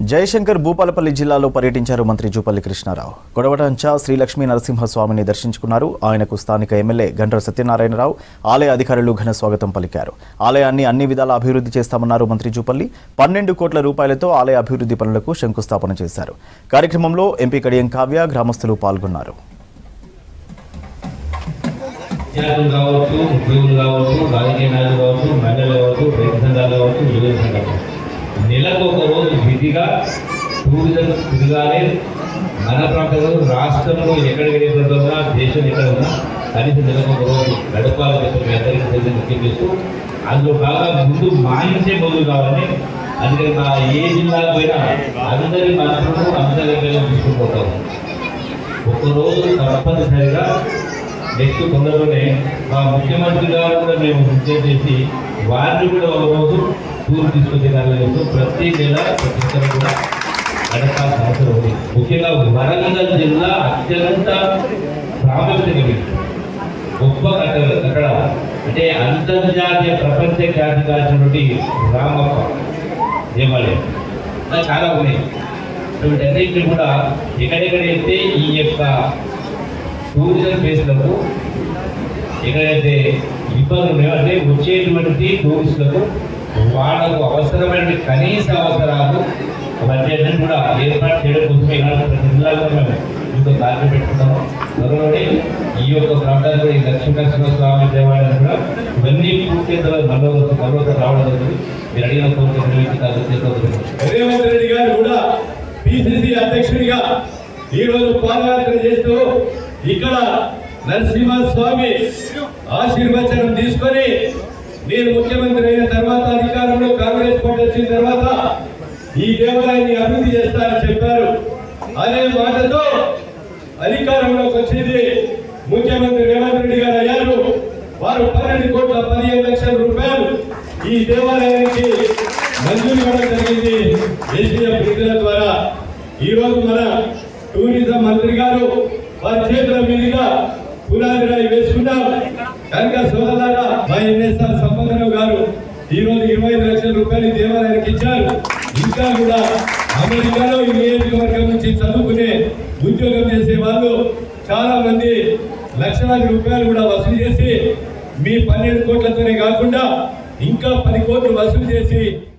జయశంకర్ భూపాలపల్లి జిల్లాలో పర్యటించారు మంత్రి జూపల్లి కృష్ణారావు గొడవటంచ శ్రీ లక్ష్మీ నరసింహస్వామిని దర్శించుకున్నారు ఆయనకు స్థానిక ఎమ్మెల్యే గండ్ర సత్యనారాయణరావు ఆలయ అధికారులు ఘన స్వాగతం పలికారు ఆలయాన్ని అన్ని విధాల అభివృద్ధి చేస్తామన్నారు మంత్రి జూపల్లి పన్నెండు కోట్ల రూపాయలతో ఆలయ అభివృద్ధి పనులకు శంకుస్థాపన చేశారు కార్యక్రమంలో ఎంపీ కడియం కావ్య గ్రామస్తులు పాల్గొన్నారు విద్యార్థులు కావచ్చు ఉద్యోగులు కావచ్చు రాజకీయ నాయకులు కావచ్చు మహిళలు కావచ్చు రైతు సంఘాలు కావచ్చు యువత సంఘాలు నెలకు ఒక రోజు విధిగా టూరిజం తిరగాలి మన ప్రాంతంలో రాష్ట్రంలో ఎక్కడికి ఉన్నా దేశం ఎక్కడ ఉన్నా కనీసం నెలకు ఒక రోజు గడపాలని చెప్పి మీ అందరికీ తెలిసి ముఖ్యం చేస్తూ అందులో బాగా ముందు మా ఇంటే మొదలు కావాలని అందుకని మా ఏ జిల్లాకు పోయినా అందరి మనసులను అందరి దగ్గర తీసుకుపోతాము ఒకరోజు తప్పనిసరిగా నెక్స్ట్ తొందరలోనే మా ముఖ్యమంత్రి గారు కూడా మేము నిశ్చయం చేసి వారిని కూడా ఒక రోజు టూర్ తీసుకొచ్చే కార్యక్రమంలో ప్రతి నెల ప్రతి ఒక్కరు కూడా గడపాల్సిన అవసరం ఉంది ముఖ్యంగా వరంగల్ జిల్లా అత్యంత ప్రాముఖ్యత కలిగింది గొప్ప కట్ట కట్టడం అంటే అంతర్జాతీయ ప్రపంచ ఖ్యాతి కాల్చినటువంటి రామప్ప దేవాలయం ఇలా చాలా ఉన్నాయి వీటన్నిటిని కూడా ఎక్కడెక్కడ వెళ్తే ఈ యొక్క టూరిజం ప్లేస్లకు ఎక్కడైతే ఇబ్బందులు ఉన్నాయో అంటే వచ్చేటువంటి టూరిస్టులకు వాళ్ళకు అవసరమైన కనీస అవసరాలు అవన్నీ కూడా ఏర్పాటు చేయడం కోసమే ఇలాంటి ప్రతి జిల్లాలో మేము ఇంకో కార్యం పెట్టుకుంటాము త్వరలోనే ఈ యొక్క ప్రాంతాన్ని కూడా ఈ లక్ష్మీనరసింహ స్వామి దేవాలయం కూడా ఇవన్నీ పూర్తి మరో మరొక రావడం జరుగుతుంది మీరు అడిగిన కోరిక నిర్వహించి కార్యం చేసుకోవచ్చు రేవంత్ రెడ్డి గారు కూడా పిసిసి అధ్యక్షుడిగా ఈ రోజు పాదయాత్ర చేస్తూ ఇక్కడ నరసింహస్వామి ఆశీర్వచనం తీసుకొని నేను ముఖ్యమంత్రి అయిన తర్వాత అధికారంలో కాంగ్రెస్ పార్టీ వచ్చిన తర్వాత ఈ దేవాలయాన్ని అభివృద్ధి చేస్తారని చెప్పారు అనే మాటతో అధికారంలోకి వచ్చింది ముఖ్యమంత్రి రేవంత్ రెడ్డి గారు అయ్యారు వారు పన్నెండు కోట్ల పదిహేను లక్షల రూపాయలు ఈ దేవాలయానికి మంజూరు ఇవ్వడం జరిగింది ఏసీఎఫ్ నిధుల ద్వారా ఈ రోజు మన టూరిజం మంత్రి గారు వారి చేతుల మీదుగా పునాది రాయి వేసుకున్నాం కనుక సోదరులారా మా ఎన్ఎస్ఆర్ సంపదరావు గారు ఈ రోజు ఇరవై ఐదు లక్షల రూపాయలు ఈ దేవాలయానికి ఇచ్చారు ఇంకా కూడా అమెరికాలో ఈ నియోజకవర్గం నుంచి చదువుకునే ఉద్యోగం చేసే వాళ్ళు చాలా మంది లక్షలాది రూపాయలు కూడా వసూలు చేసి మీ పన్నెండు కోట్లతోనే కాకుండా ఇంకా పది కోట్లు వసూలు చేసి